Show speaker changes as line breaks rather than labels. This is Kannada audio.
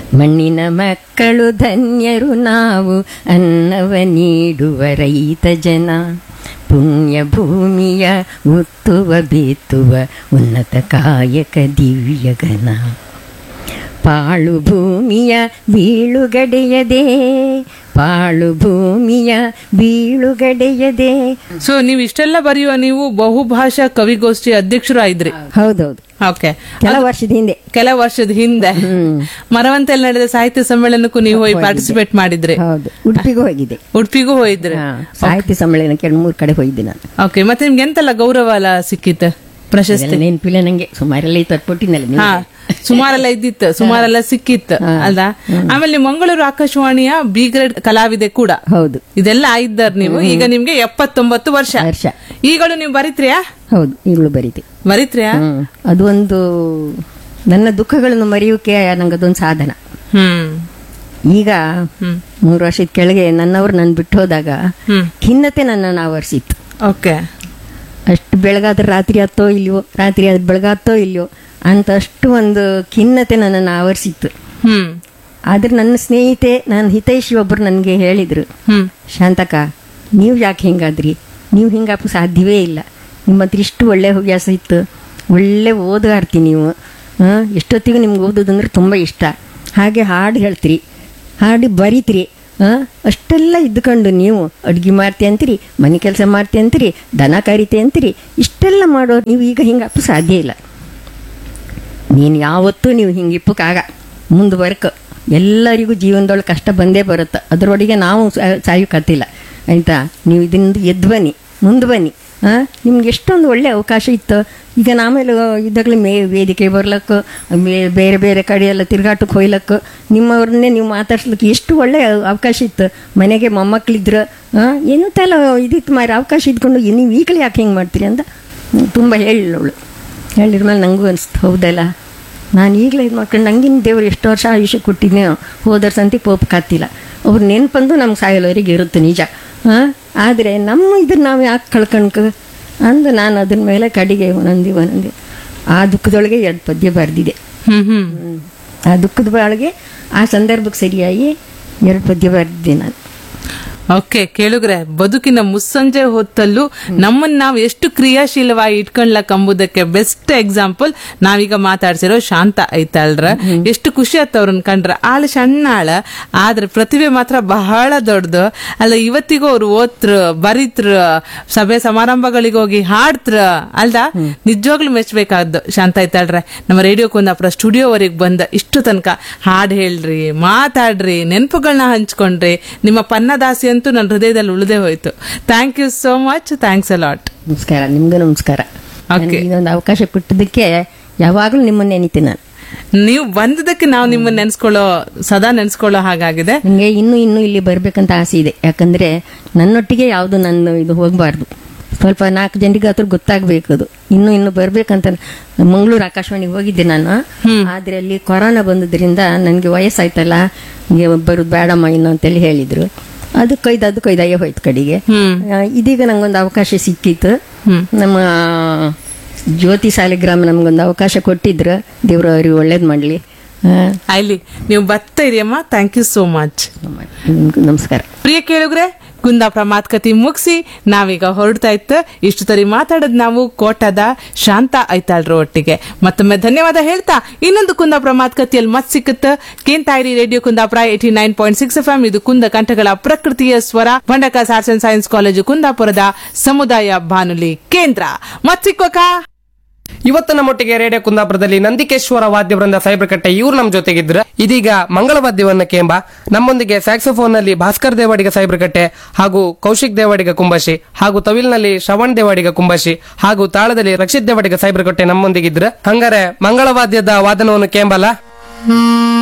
ಮಣ್ಣಿನ ಮಕ್ಕಳು ಧನ್ಯರು ನಾವು ಅನ್ನವ ನೀಡುವ ರೈತ ಜನ ಪುಣ್ಯ ಭೂಮಿಯ ಉತ್ತುವ ಬಿತ್ತುವ ಉನ್ನತ ಕಾಯಕ ದಿವ್ಯಗನ ಪಾಳು ಭೂಮಿಯ ಬೀಳುಗಡೆಯದೆ ಪಾಳು ಭೂಮಿಯ ಬೀಳುಗಡೆಯದೆ
ಸೊ ನೀವು ಇಷ್ಟೆಲ್ಲ ಬರೆಯುವ ನೀವು ಬಹುಭಾಷಾ ಕವಿಗೋಷ್ಠಿ ಅಧ್ಯಕ್ಷರು ಆಯ್ದ್ರಿ
ಹೌದೌದು
ಓಕೆ
ಕೆಲ ವರ್ಷದ ಹಿಂದೆ
ಕೆಲ ವರ್ಷದ ಹಿಂದೆ ಮರವಂತೆಯಲ್ಲಿ ನಡೆದ ಸಾಹಿತ್ಯ ಸಮ್ಮೇಳನಕ್ಕೂ ನೀವು ಹೋಗಿ ಪಾರ್ಟಿಸಿಪೇಟ್ ಮಾಡಿದ್ರಿ
ಹೌದು ಉಡುಪಿಗೂ ಹೋಗಿದೆ
ಉಡುಪಿಗೂ ಹೋಗಿದ್ರಿ
ಹಾ, ಸಾಹಿತ್ಯ ಸಮ್ಮೇಳನಕ್ಕೆ ಎರಡು ಮೂರು ಕಡೆ ಹೋಗಿದ್ದೆ ನಾನು
ಓಕೆ ಮತ್ತೆ ನಿಮ್ಗೆ ಎಂತೆಲ್ಲ ಗೌರವ ಎಲ್ಲ ಸಿಕ್ಕಿತ್ತು ಪ್ರಶಸ್ತಿ
ಇದೆಲ್ಲ ನೆನಪಿಲ್ಲ ನಂಗೆ ಸುಮಾರೆಲ್ಲ ಇತ್ತು ಕೊಟ್ಟಿನಲ್ಲ ನೀವು
ಹಾ ಸುಮಾರೆಲ್ಲ ಇದ್ದಿತ್ತು ಸುಮಾರೆಲ್ಲ ಸಿಕ್ಕಿತ್ತು ಅಲ್ವಾ ಆಮೇಲೆ ನೀವು ಮಂಗಳೂರು ಆಕಾಶವಾಣಿಯ ಬಿ ಗ್ರೇಡ್ ಕಲಾವಿದೆ ಕೂಡ
ಹೌದು
ಇದೆಲ್ಲ ಆಗಿದ್ದಾರ ನೀವು ಈಗ ನಿಮ್ಗೆ ಎಪ್ಪತ್ತೊಂಬತ್ತು ವರ್ಷ
ವರ್ಷ
ಈಗಳು ನೀವು ಬರಿತ್ರಿಯಾ
ಹೌದು ಈಗಲೂ ಬರೀತೆ
ಬರಿತ್ರಿಯಾ
ಹ್ಮ್ ಅದು ಒಂದು ನನ್ನ ದುಃಖಗಳನ್ನು ಮರೆಯೋಕೆ ನಂಗದೊಂದು ಸಾಧನ
ಹ್ಮ್
ಈಗ
ಹ್ಮ್
ಮೂರು ವರ್ಷದ ಕೆಳಗೆ ನನ್ನವರು ನನ್ನ ಬಿಟ್ಟು ಹೋದಾಗ
ಹ್ಮ್
ಖಿನ್ನತೆ ನನ್ನನ್ನು ಆವರಿಸಿತ್ತು
ಓಕೆ
ಅಷ್ಟು ಬೆಳಗಾದ್ರೆ ರಾತ್ರಿ ಹತ್ತೋ ಇಲ್ವೋ ರಾತ್ರಿ ಅದು ಬೆಳಗಾತ್ತೋ ಇಲ್ವೋ ಅಂತ ಅಷ್ಟು ಒಂದು ಖಿನ್ನತೆ ನನ್ನನ್ನು ಆವರಿಸಿತ್ತು
ಹ್ಮ್
ಆದ್ರೆ ನನ್ನ ಸ್ನೇಹಿತೆ ನನ್ನ ಹಿತೈಷಿ ಒಬ್ಬರು ನನಗೆ ಹೇಳಿದರು
ಹ್ಮ್
ಶಾಂತಕ ನೀವು ಯಾಕೆ ಹಿಂಗಾದ್ರಿ ನೀವು ಹಿಂಗಾಪ ಸಾಧ್ಯವೇ ಇಲ್ಲ ನಿಮ್ಮ ಹತ್ರ ಇಷ್ಟು ಒಳ್ಳೆ ಹವ್ಯಾಸ ಇತ್ತು ಒಳ್ಳೆ ಓದುಗಾರ್ತಿ ನೀವು ಆ, ಎಷ್ಟೊತ್ತಿಗೂ ನಿಮ್ಗೆ ಓದೋದಂದ್ರೆ ತುಂಬ ಇಷ್ಟ ಹಾಗೆ ಹಾಡು ಹೇಳ್ತೀರಿ ಹಾಡು ಬರೀತೀರಿ ಆ, ಅಷ್ಟೆಲ್ಲ ಇದ್ಕೊಂಡು ನೀವು ಅಡುಗೆ ಮಾಡ್ತಿ ಅಂತೀರಿ ಮನೆ ಕೆಲಸ ಮಾಡ್ತಿ ಅಂತೀರಿ ದನ ಕರಿತೆ ಅಂತೀರಿ ಇಷ್ಟೆಲ್ಲ ಮಾಡೋರು ನೀವು ಈಗ ಹಿಂಗಪ್ಪ ಸಾಧ್ಯ ಇಲ್ಲ ನೀನು ಯಾವತ್ತೂ ನೀವು ಹಿಂಗೆ ಇಪ್ಪಕ್ಕಾಗ ಮುಂದುವರ್ಕ ಎಲ್ಲರಿಗೂ ಜೀವನದೊಳಗೆ ಕಷ್ಟ ಬಂದೇ ಬರುತ್ತೆ ಅದರೊಳಗೆ ನಾವು ಸಾ- ಸಾಯೋಕತ್ತಿಲ್ಲ ಆಯಿತಾ ನೀವು ಇದರಿಂದ ಎದ್ದು ಬನ್ನಿ ಮುಂದೆ ಬನ್ನಿ ಹಾಂ ನಿಮ್ಗೆ ಎಷ್ಟೊಂದು ಒಳ್ಳೆ ಅವಕಾಶ ಇತ್ತು ಈಗ ನಾಮೇಲೆ ಇದ್ದಾಗಲೇ ಮೇ ವೇದಿಕೆ ಬರ್ಲಕ್ಕೆ ಬೇ- ಬೇರೆ ಬೇರೆ ಕಡೆ ಎಲ್ಲ ತಿರ್ಗಾಟಕ್ಕೆ ಹೋಯ್ಲಕ್ಕೆ ನಿಮ್ಮವ್ರನ್ನೇ ನೀವು ಮಾತಾಡ್ಸ್ಲಿಕ್ಕೆ ಎಷ್ಟು ಒಳ್ಳೆ ಅವಕಾಶ ಇತ್ತು ಮನೆಗೆ ಮೊಮ್ಮಕ್ಳಿದ್ರು ಹಾಂ ಏನೂ ತಲ ಇದಿತ್ತು ಮಾರಿ ಅವಕಾಶ ಇದ್ಕೊಂಡು ನೀವು ಈಗಲೇ ಯಾಕೆ ಹಿಂಗೆ ಮಾಡ್ತೀರಿ ಅಂತ ತುಂಬ ಹೇಳಿಲ್ಲವಳು ಹೇಳಿದ ಮೇಲೆ ನನಗೂ ಅನಿಸ್ತು ಹೌದಲ್ಲ ನಾನು ಈಗಲೇ ಇದು ಮಾಡ್ಕೊಂಡು ನಂಗಿನ ದೇವ್ರು ಎಷ್ಟು ವರ್ಷ ಆಯುಷ್ಯ ಕೊಟ್ಟಿದ್ದೆ ಹೋದರ ಸಂತಿ ಪೋಪ್ ಕಾತಿಲ್ಲ ಅವ್ರ ನೆನಪಂದು ನಮ್ಗೆ ಸಾಯಲವರೆಗೆ ಇರುತ್ತೆ ನಿಜ ಹಾಂ ಆದರೆ ನಮ್ಮ ಇದನ್ನ ನಾವು ಯಾಕೆ ಕಳ್ಕಣ್ಕ ಅಂದು ನಾನು ಅದ್ರ ಮೇಲೆ ಕಡೆಗೆ ಒಂದೊಂದು ಒಂದೊಂದು ಆ ದುಃಖದೊಳಗೆ ಎರಡು ಪದ್ಯ ಬರೆದಿದೆ
ಹ್ಮ್ ಹ್ಮ್
ಆ ದುಃಖದ ಬಾಳಿಗೆ ಆ ಸಂದರ್ಭಕ್ಕೆ ಸರಿಯಾಗಿ ಎರಡು ಪದ್ಯ ಬರೆದಿದ್ದೆ ನಾನು
ಓಕೆ ಕೇಳುಗ್ರೆ ಬದುಕಿನ ಮುಸ್ಸಂಜೆ ಹೊತ್ತಲ್ಲೂ ನಮ್ಮನ್ನ ನಾವು ಎಷ್ಟು ಕ್ರಿಯಾಶೀಲವಾಗಿ ಇಟ್ಕೊಂಡ್ಲಕ್ ಎಂಬುದಕ್ಕೆ ಬೆಸ್ಟ್ ಎಕ್ಸಾಂಪಲ್ ನಾವೀಗ ಮಾತಾಡ್ಸಿರೋ ಶಾಂತ ಐತಾಳ್ರ ಎಷ್ಟು ಖುಷಿ ಆತ ಅವ್ರನ್ನ ಕಂಡ್ರ ಆಳ ಸಣ್ಣ ಆಳ ಆದ್ರೆ ಪ್ರತಿಭೆ ಮಾತ್ರ ಬಹಳ ದೊಡ್ಡದು ಅಲ್ಲ ಇವತ್ತಿಗೂ ಅವ್ರು ಓದ್ರ ಬರಿತ್ರ ಸಭೆ ಸಮಾರಂಭಗಳಿಗೆ ಹೋಗಿ ಹಾಡ್ತ್ರ ಅಲ್ದ ನಿಜವಾಗ್ಲೂ ಮೆಚ್ಚಬೇಕಾದ್ದು ಶಾಂತ ಐತಾಳ್ರೆ ನಮ್ಮ ರೇಡಿಯೋ ಕುಂದಾಪುರ ಸ್ಟುಡಿಯೋವರೆಗೆ ಬಂದ ಇಷ್ಟು ತನಕ ಹಾಡ್ ಹೇಳ್ರಿ ಮಾತಾಡ್ರಿ ನೆನಪುಗಳನ್ನ ಹಂಚ್ಕೊಂಡ್ರಿ ನಿಮ್ಮ ಪನ್ನದಾಸಿ ಅಂತೂ ನನ್ನ ಹೃದಯದಲ್ಲಿ ಉಳಿದೇ ಹೋಯ್ತು thank you so much thanks a lot
ನಮಸ್ಕಾರ ನಿಮ್ಗೂ ನಮಸ್ಕಾರ
Okay.
ನನಗೆ ಇದೊಂದು ಅವಕಾಶ ಕೊಟ್ಟಿದ್ದಕ್ಕೆ ಯಾವಾಗಲೂ ನಿಮ್ಮನ್ನ ನೆನಿತೀನಿ ನಾನು
ನೀವು ಬಂದದಕ್ಕೆ ನಾವು ನಿಮ್ಮನ್ನ ನೆನ್ಸ್ಕೊಳ್ಳೋ ಸದಾ ನೆನ್ಸ್ಕೊಳ್ಳೋ ಹಾಗಾಗಿದೆ
ನನಗೆ ಇನ್ನೂ ಇನ್ನೂ ಇಲ್ಲಿ ಬರಬೇಕಂತ ಆಸೆ ಇದೆ ಯಾಕಂದ್ರೆ ನನ್ನೊಟ್ಟಿಗೆ ಯಾವುದು ನನ್ನ ಇದು ಹೋಗಬಾರ್ದು ಸ್ವಲ್ಪ ನಾಲ್ಕು ಜನರಿಗೆ ಹತ್ರ ಗೊತ್ತಾಗಬೇಕು ಅದು ಇನ್ನೂ ಇನ್ನು ಬರ್ಬೇಕಂತ ಮಂಗಳೂರು ಆಕಾಶವಾಣಿಗೆ ಹೋಗಿದ್ದೆ ನಾನು ಆದ್ರೆ ಅಲ್ಲಿ ಕೊರೋನಾ ಬಂದದ್ರಿಂದ ನನಗೆ ವಯಸ್ಸಾಯ್ತಲ್ಲ ಹಿಂಗೆ ಬರೋದು ಬೇಡಮ್ಮ ಇನ್ನು ಅಂತೇಳಿ ಹೇಳಿದ್ರು ಅದು ಕೊಯ್ದು ಅದು ಕೊಯ್ದಾಗೆ ಹೋಯ್ತು ಕಡೆಗೆ
ಹ್ಮ್
ಆ, ಇದೀಗ ನಂಗೊಂದು ಅವಕಾಶ ಸಿಕ್ಕಿತ್ತು
ಹ್ಮ್.
ನಮ್ಮ ಜ್ಯೋತಿ ಸಾಲಿಗ್ರಾಮ ನಮ್ಗೊಂದು ಅವಕಾಶ ಕೊಟ್ಟಿದ್ರು ದೇವ್ರು ಅವ್ರಿಗೆ ಒಳ್ಳೇದು ಮಾಡಲಿ
ಅಲ್ಲಿ ನೀವು ಬರ್ತಾ ಇರಿ ಅಮ್ಮ ಥ್ಯಾಂಕ್ ಯು ಸೋ ಮಚ್
ನಿಮ್ಗೂ ನಮಸ್ಕಾರ
ಪ್ರಿಯ ಕೇಳುಗ್ರೆ ಕುಂದಾಪುರ ಮಾತುಕತೆ ಮುಗಿಸಿ ನಾವೀಗ ಹೊರಡ್ತಾ ಇತ್ತು ಇಷ್ಟು ತರಿ ಮಾತಾಡದ್ ನಾವು ಕೋಟದ ಶಾಂತ ಐತಾಳ್ರ ಒಟ್ಟಿಗೆ ಮತ್ತೊಮ್ಮೆ ಧನ್ಯವಾದ ಹೇಳ್ತಾ ಇನ್ನೊಂದು ಕುಂದಾಪುರ ಮಾತುಕತೆಯಲ್ಲಿ ಮತ್ ಸಿಕ್ಕುತ್ತ ಕೇಂತಾಯಿರಿ radio Kundapura eighty nine point six F ಇದು ಕುಂದ ಕಂಠಗಳ ಪ್ರಕೃತಿಯ ಸ್ವರ Bhandarkars arts and science college ಕುಂದಾಪುರದ ಸಮುದಾಯ ಬಾನುಲಿ ಕೇಂದ್ರ ಮತ್ ಸಿಕ್ಕೋಕಾ
ಇವತ್ತು ನಮ್ಮೊಟ್ಟಿಗೆ ರೇಡಿಯೋ ಕುಂದಾಪುರದಲ್ಲಿ ನಂದಿಕೇಶ್ವರ ವಾದ್ಯವೃಂದ ಸೈಬ್ರಕಟ್ಟೆ ಇವ್ರು ನಮ್ಮ ಜೊತೆಗಿದ್ರು ಇದೀಗ ಮಂಗಳ ವಾದ್ಯವನ್ನ ಕೇಂಬ ನಮ್ಮೊಂದಿಗೆ ಸ್ಯಾಕ್ಸೋಫೋನ್ ನಲ್ಲಿ ಭಾಸ್ಕರ್ ದೇವಾಡಿಗ ಸೈಬ್ರಕಟ್ಟೆ ಹಾಗೂ ಕೌಶಿಕ್ ದೇವಾಡಿಗ ಕುಂಬಶಿ ಹಾಗೂ ತವಿಲ್ನಲ್ಲಿ ಶ್ರವಣ್ ದೇವಾಡಿಗ ಕುಂಬಶಿ ಹಾಗೂ ತಾಳದಲ್ಲಿ ರಕ್ಷಿತ್ ದೇವಾಡಿಗ ಸೈಬ್ರಕಟ್ಟೆ ನಮ್ಮೊಂದಿಗಿದ್ರು ಹಂಗಾರೆ ಮಂಗಳವಾದ್ಯದ ವಾದನವನ್ನು ಕೇಂಬಲ್ಲ